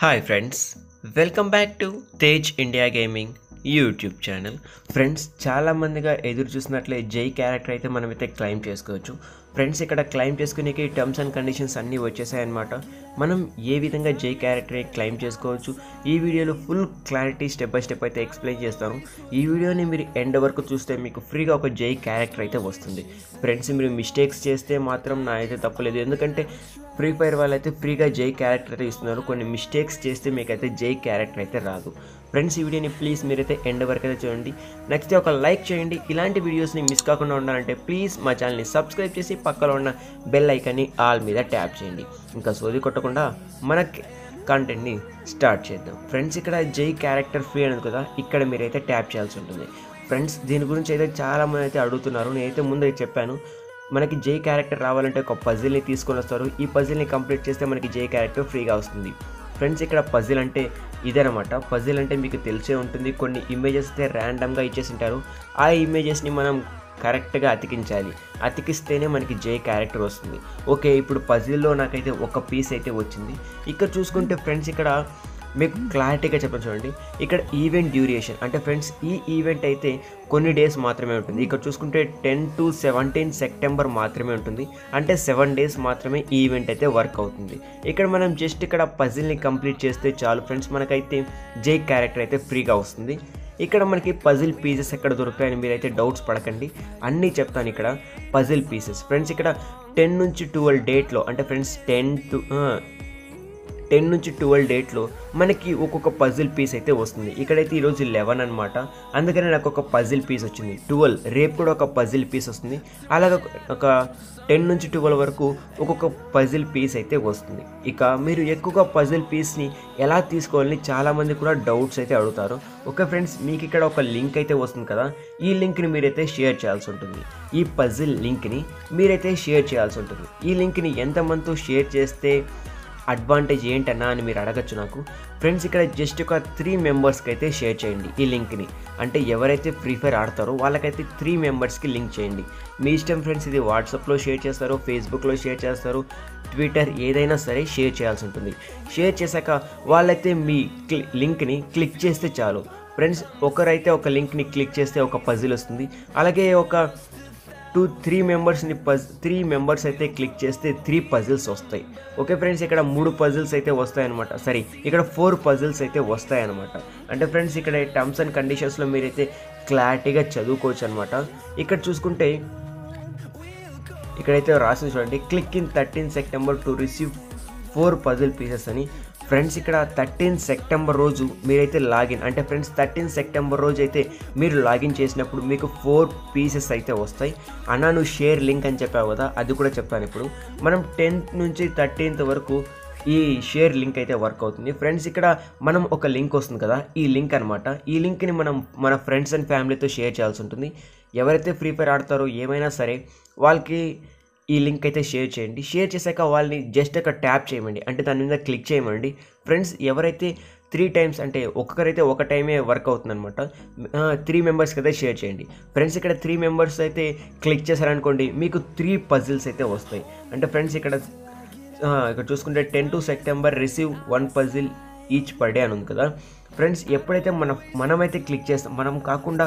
Hi friends welcome back to Tej India gaming YouTube channel friends చాలామందిగా ఎదురు చూసినట్లే జై క్యారెక్టర్ అయితే మనమైతే క్లైమ్ చేసుకోవచ్చు ఫ్రెండ్స్ ఇక్కడ క్లైమ్ చేసుకునేకి టర్మ్స్ అండ్ కండిషన్స్ అన్నీ వచ్చేసాయన్నమాట మనం ఏ విధంగా జై క్యారెక్టర్ని క్లైమ్ చేసుకోవచ్చు ఈ వీడియోలో full clarity step by step అయితే ఎక్స్ప్లెయిన్ చేస్తాను ఈ వీడియోని మీరు ఎండ్ వరకు చూస్తే మీకు ఫ్రీగా ఒక జై క్యారెక్టర్ అయితే వస్తుంది ఫ్రెండ్స్ మీరు మిస్టేక్స్ చేస్తే మాత్రం నా అయితే తప్పలేదు ఎందుకంటే ఫ్రీ ఫైర్ వాళ్ళైతే ఫ్రీగా జై క్యారెక్టర్ అయితే ఇస్తున్నారు కొన్ని మిస్టేక్స్ చేస్తే మీకైతే జై క్యారెక్టర్ అయితే రాదు ఫ్రెండ్స్ ఈ వీడియోని ప్లీజ్ మీరైతే ఎండ్ వరకు అయితే చూడండి నచ్చితే ఒక లైక్ చేయండి ఇలాంటి వీడియోస్ని మిస్ కాకుండా ఉండాలంటే ప్లీజ్ మా ఛానల్ని సబ్స్క్రైబ్ చేసి పక్కలో ఉన్న బెల్ ఐకాన్ని ఆల్ మీద ట్యాప్ చేయండి ఇంకా సోది కొట్టకుండా మనకి కంటెంట్ని స్టార్ట్ చేద్దాం ఫ్రెండ్స్ ఇక్కడ జై క్యారెక్టర్ ఫ్రీ అనేది కదా ఇక్కడ మీరైతే ట్యాప్ చేయాల్సి ఉంటుంది ఫ్రెండ్స్ దీని గురించి అయితే చాలామంది అయితే అడుగుతున్నారు నేనైతే ముందే చెప్పాను మనకి జై క్యారెక్టర్ రావాలంటే ఒక పజిల్ని తీసుకొని వస్తారు ఈ పజిల్ని కంప్లీట్ చేస్తే మనకి జై క్యారెక్టర్ ఫ్రీగా వస్తుంది ఫ్రెండ్స్ ఇక్కడ పజిల్ అంటే ఇదనమాట పజిల్ అంటే మీకు తెలిసే ఉంటుంది కొన్ని ఇమేజెస్ అయితే ర్యాండమ్గా ఇచ్చేసి ఉంటారు ఆ ఇమేజెస్ని మనం కరెక్ట్గా అతికించాలి అతికిస్తేనే మనకి జే క్యారెక్టర్ వస్తుంది ఓకే ఇప్పుడు పజిల్లో నాకైతే ఒక పీస్ అయితే వచ్చింది ఇక్కడ చూసుకుంటే ఫ్రెండ్స్ ఇక్కడ మీకు క్లారిటీగా చెప్పండి చూడండి ఇక్కడ ఈవెంట్ డ్యూరేషన్ అంటే ఫ్రెండ్స్ ఈ ఈవెంట్ అయితే కొన్ని డేస్ మాత్రమే ఉంటుంది ఇక్కడ చూసుకుంటే టెన్ టు సెవెంటీన్ సెప్టెంబర్ మాత్రమే ఉంటుంది అంటే సెవెన్ డేస్ మాత్రమే ఈ ఈవెంట్ అయితే వర్క్ అవుతుంది ఇక్కడ మనం జస్ట్ ఇక్కడ పజిల్ని కంప్లీట్ చేస్తే చాలు ఫ్రెండ్స్ మనకైతే జే క్యారెక్టర్ అయితే ఫ్రీగా వస్తుంది ఇక్కడ మనకి పజిల్ పీసెస్ ఎక్కడ దొరుకుతాయని మీరైతే డౌట్స్ పడకండి అన్నీ చెప్తాను ఇక్కడ పజిల్ పీసెస్ ఫ్రెండ్స్ ఇక్కడ టెన్ నుంచి ట్వెల్వ్ డేట్లో అంటే ఫ్రెండ్స్ టెన్ టు టెన్ నుంచి ట్వెల్వ్ డేట్లో మనకి ఒక్కొక్క పజిల్ పీస్ అయితే వస్తుంది ఇక్కడైతే ఈరోజు లెవెన్ అనమాట అందుకని నాకు ఒక పజిల్ పీస్ వచ్చింది ట్వెల్వ్ రేపు కూడా ఒక పజిల్ పీస్ వస్తుంది అలాగే ఒక టెన్ నుంచి ట్వెల్వ్ వరకు ఒక్కొక్క పజిల్ పీస్ అయితే వస్తుంది ఇక మీరు ఎక్కువగా పజిల్ పీస్ని ఎలా తీసుకోవాలని చాలామంది కూడా డౌట్స్ అయితే అడుగుతారు ఓకే ఫ్రెండ్స్ మీకు ఇక్కడ ఒక లింక్ అయితే వస్తుంది కదా ఈ లింక్ని మీరైతే షేర్ చేయాల్సి ఉంటుంది ఈ పజిల్ లింక్ని మీరైతే షేర్ చేయాల్సి ఉంటుంది ఈ లింక్ని ఎంతమందితో షేర్ చేస్తే అడ్వాంటేజ్ ఏంటన్నా అని మీరు అడగచ్చు నాకు ఫ్రెండ్స్ ఇక్కడ జస్ట్ ఒక త్రీ మెంబర్స్కి అయితే షేర్ చేయండి ఈ లింక్ని అంటే ఎవరైతే ఫ్రీ ఫైర్ ఆడతారో వాళ్ళకైతే త్రీ మెంబర్స్కి లింక్ చేయండి మీ ఇష్టం ఫ్రెండ్స్ ఇది వాట్సాప్లో షేర్ చేస్తారు ఫేస్బుక్లో షేర్ చేస్తారు ట్విట్టర్ ఏదైనా సరే షేర్ చేయాల్సి ఉంటుంది షేర్ చేశాక వాళ్ళైతే మీ క్లి లింక్ని క్లిక్ చేస్తే చాలు ఫ్రెండ్స్ ఒకరైతే ఒక లింక్ని క్లిక్ చేస్తే ఒక పజిల్ వస్తుంది అలాగే ఒక టూ త్రీ మెంబర్స్ని పజ్ త్రీ మెంబర్స్ అయితే క్లిక్ చేస్తే త్రీ పజిల్స్ వస్తాయి ఓకే ఫ్రెండ్స్ ఇక్కడ మూడు పజిల్స్ అయితే వస్తాయన్నమాట సరే ఇక్కడ ఫోర్ పజిల్స్ అయితే వస్తాయన్నమాట అంటే ఫ్రెండ్స్ ఇక్కడ టర్మ్స్ అండ్ కండిషన్స్లో మీరైతే క్లారిటీగా చదువుకోవచ్చు అనమాట ఇక్కడ చూసుకుంటే ఇక్కడైతే రాసింది చూడండి click in thirteen September to receive four puzzle pieces అని ఫ్రెండ్స్ ఇక్కడ థర్టీన్ సెప్టెంబర్ రోజు మీరైతే లాగిన్ అంటే ఫ్రెండ్స్ థర్టీన్ సెప్టెంబర్ రోజు అయితే మీరు లాగిన్ చేసినప్పుడు మీకు ఫోర్ పీసెస్ అయితే వస్తాయి అన్న నువ్వు షేర్ లింక్ అని చెప్పావు కదా అది కూడా చెప్తాను ఇప్పుడు మనం టెన్త్ నుంచి థర్టీన్త్ వరకు ఈ షేర్ లింక్ అయితే వర్క్ అవుతుంది ఫ్రెండ్స్ ఇక్కడ మనం ఒక లింక్ వస్తుంది కదా ఈ లింక్ అనమాట ఈ లింక్ని మనం మన ఫ్రెండ్స్ అండ్ ఫ్యామిలీతో షేర్ చేయాల్సి ఉంటుంది ఎవరైతే ఫ్రీ ఫైర్ ఆడతారో ఏమైనా సరే వాళ్ళకి ఈ లింక్ అయితే షేర్ చేయండి షేర్ చేశాక వాళ్ళని జస్ట్ ఒక ట్యాప్ చేయమండి అంటే దాని మీద క్లిక్ చేయమండి ఫ్రెండ్స్ ఎవరైతే త్రీ టైమ్స్ అంటే ఒక్కొక్కరైతే ఒక టైమే వర్క్ అవుతుంది అనమాట త్రీ మెంబర్స్కి అయితే షేర్ చేయండి ఫ్రెండ్స్ ఇక్కడ త్రీ మెంబర్స్ అయితే క్లిక్ చేశారనుకోండి మీకు త్రీ పజిల్స్ అయితే వస్తాయి అంటే ఫ్రెండ్స్ ఇక్కడ ఇక్కడ చూసుకుంటే ten to September receive one puzzle each per day అని ఉంది కదా ఫ్రెండ్స్ ఎప్పుడైతే మన మనమైతే క్లిక్ చేస్తాం మనం కాకుండా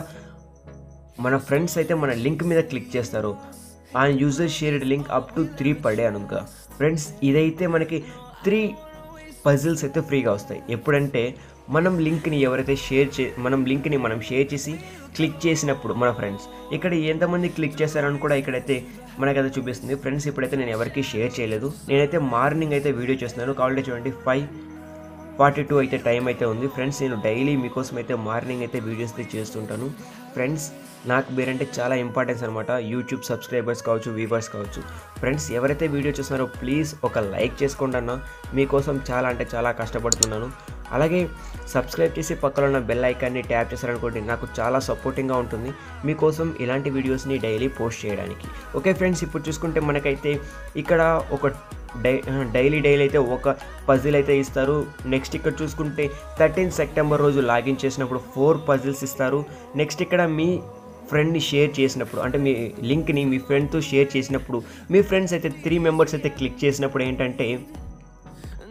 మన ఫ్రెండ్స్ అయితే మన లింక్ మీద క్లిక్ చేస్తారు ఆ user shared link up to three per day అని ఉంది కదా ఫ్రెండ్స్ ఇదైతే మనకి త్రీ పజిల్స్ అయితే ఫ్రీగా వస్తాయి ఎప్పుడంటే మనం లింక్ని ఎవరైతే షేర్ చే మనం లింక్ని మనం షేర్ చేసి క్లిక్ చేసినప్పుడు మన ఫ్రెండ్స్ ఇక్కడ ఎంతమంది క్లిక్ చేశారని కూడా ఇక్కడైతే మనకైతే చూపిస్తుంది ఫ్రెండ్స్ ఇప్పుడైతే నేను ఎవరికి షేర్ చేయలేదు నేనైతే మార్నింగ్ అయితే వీడియో చేస్తున్నాను కావాలంటే చూడండి ఫైవ్ ఫార్టీ టూ అయితే టైం అయితే ఉంది ఫ్రెండ్స్ నేను డైలీ మీకోసం అయితే మార్నింగ్ అయితే వీడియోస్ అయితే చేస్తుంటాను ఫ్రెండ్స్ నాకు మీరంటే చాలా ఇంపార్టెన్స్ అనమాట యూట్యూబ్ సబ్స్క్రైబర్స్ కావచ్చు వ్యూవర్స్ కావచ్చు ఫ్రెండ్స్ ఎవరైతే వీడియో చూస్తున్నారో ప్లీజ్ ఒక లైక్ చేసుకోండి అన్న మీకోసం చాలా అంటే చాలా కష్టపడుతున్నాను అలాగే సబ్స్క్రైబ్ చేసి పక్కన ఉన్న బెల్ ఐకాన్ని ట్యాప్ చేశారనుకోండి నాకు చాలా సపోర్టింగ్గా ఉంటుంది మీకోసం ఇలాంటి వీడియోస్ని డైలీ పోస్ట్ చేయడానికి ఓకే ఫ్రెండ్స్ ఇప్పుడు చూసుకుంటే మనకైతే ఇక్కడ ఒక డై డైలీ డైలీ అయితే ఒక పజిల్ అయితే ఇస్తారు నెక్స్ట్ ఇక్కడ చూసుకుంటే థర్టీన్ సెప్టెంబర్ రోజు లాగిన్ చేసినప్పుడు ఫోర్ పజిల్స్ ఇస్తారు నెక్స్ట్ ఇక్కడ మీ ఫ్రెండ్ని షేర్ చేసినప్పుడు అంటే మీ లింక్ని మీ ఫ్రెండ్తో షేర్ చేసినప్పుడు మీ ఫ్రెండ్స్ అయితే త్రీ మెంబర్స్ అయితే క్లిక్ చేసినప్పుడు ఏంటంటే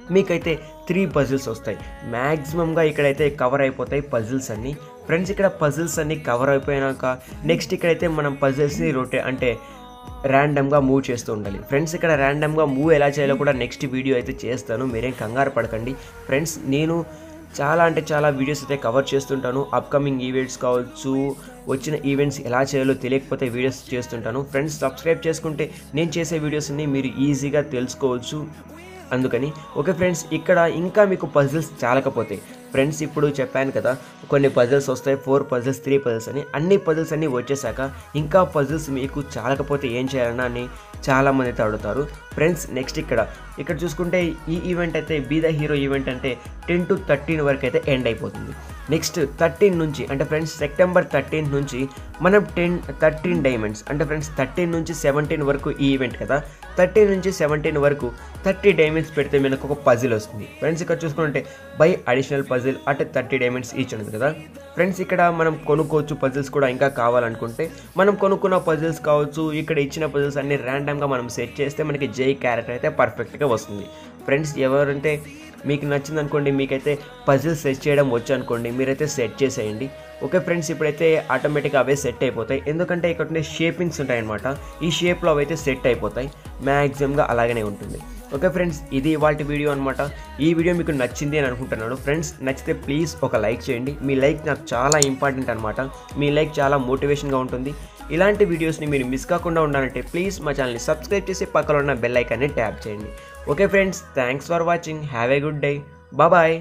మీకైతే త్రీ పజిల్స్ వస్తాయి మ్యాక్సిమంగా ఇక్కడైతే కవర్ అయిపోతాయి పజిల్స్ అన్నీ ఫ్రెండ్స్ ఇక్కడ పజిల్స్ అన్నీ కవర్ అయిపోయినాక నెక్స్ట్ ఇక్కడైతే మనం పజిల్స్ని రొటే అంటే ర్యాండమ్గా మూవ్ చేస్తూ ఉండాలి ఫ్రెండ్స్ ఇక్కడ ర్యాండమ్గా మూవ్ ఎలా చేయాలో కూడా నెక్స్ట్ వీడియో అయితే చేస్తాను మీరేం కంగారు పడకండి ఫ్రెండ్స్ నేను చాలా అంటే చాలా వీడియోస్ అయితే కవర్ చేస్తుంటాను అప్కమింగ్ ఈవెంట్స్ కావచ్చు వచ్చిన ఈవెంట్స్ ఎలా చేయాలో తెలియకపోతే వీడియోస్ చేస్తుంటాను ఫ్రెండ్స్ సబ్స్క్రైబ్ చేసుకుంటే నేను చేసే వీడియోస్ని మీరు ఈజీగా తెలుసుకోవచ్చు అందుకని ఓకే ఫ్రెండ్స్ ఇక్కడ ఇంకా మీకు పజిల్స్ చాలకపోతే ఫ్రెండ్స్ ఇప్పుడు చెప్పాను కదా కొన్ని పజిల్స్ వస్తాయి ఫోర్ పజిల్స్ త్రీ పజిల్స్ అని అన్ని పజిల్స్ అన్నీ వచ్చేసాక ఇంకా పజిల్స్ మీకు చాలకపోతే ఏం చేయాలన్నా అని చాలామంది అయితే అడుగుతారు ఫ్రెండ్స్ నెక్స్ట్ ఇక్కడ ఇక్కడ చూసుకుంటే ఈ ఈవెంట్ అయితే బీ ద హీరో ఈవెంట్ అంటే టెన్ టు థర్టీన్ వరకు అయితే ఎండ్ అయిపోతుంది నెక్స్ట్ థర్టీన్ నుంచి అంటే ఫ్రెండ్స్ సెప్టెంబర్ థర్టీన్ నుంచి మనం టెన్ థర్టీన్ డైమండ్స్ అంటే ఫ్రెండ్స్ థర్టీన్ నుంచి సెవెంటీన్ వరకు ఈ ఈవెంట్ కదా థర్టీన్ నుంచి సెవెంటీన్ వరకు థర్టీ డైమండ్స్ పెడితే మనకు ఒక పజిల్ వస్తుంది ఫ్రెండ్స్ ఇక్కడ చూసుకుంటే బై అడిషనల్ పజిల్ అంటే థర్టీ డైమండ్స్ ఈచ్ ఉంది కదా ఫ్రెండ్స్ ఇక్కడ మనం కొనుక్కోవచ్చు పజిల్స్ కూడా ఇంకా కావాలనుకుంటే మనం కొనుక్కున్న పజిల్స్ కావచ్చు ఇక్కడ ఇచ్చిన పజిల్స్ అన్ని ర్యాండమ్గా మనం సెట్ చేస్తే మనకి జై క్యారెక్టర్ అయితే పర్ఫెక్ట్గా వస్తుంది ఫ్రెండ్స్ ఎవరంటే మీకు నచ్చింది అనుకోండి మీకైతే పజిల్ సెట్ చేయడం వచ్చు అనుకోండి మీరైతే సెట్ చేసేయండి ఓకే ఫ్రెండ్స్ ఇప్పుడైతే ఆటోమేటిక్గా అవే సెట్ అయిపోతాయి ఎందుకంటే ఇక్కడ ఉండే షేపింగ్స్ ఉంటాయన్నమాట ఈ షేప్లో అవైతే సెట్ అయిపోతాయి మ్యాక్సిమంగా అలాగనే ఉంటుంది ఓకే ఫ్రెండ్స్ ఇది వాటి వీడియో అనమాట ఈ వీడియో మీకు నచ్చింది అని అనుకుంటున్నాను ఫ్రెండ్స్ నచ్చితే ప్లీజ్ ఒక లైక్ చేయండి మీ లైక్ నాకు చాలా ఇంపార్టెంట్ అనమాట మీ లైక్ చాలా మోటివేషన్గా ఉంటుంది ఇలాంటి వీడియోస్ని మీరు మిస్ కాకుండా ఉండాలంటే ప్లీజ్ మా ఛానల్ని సబ్స్క్రైబ్ చేసి పక్కన ఉన్న బెల్ ఐకాన్ని ట్యాప్ చేయండి okay friends thanks for watching have a good day bye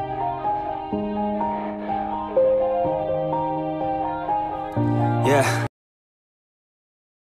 Yeah.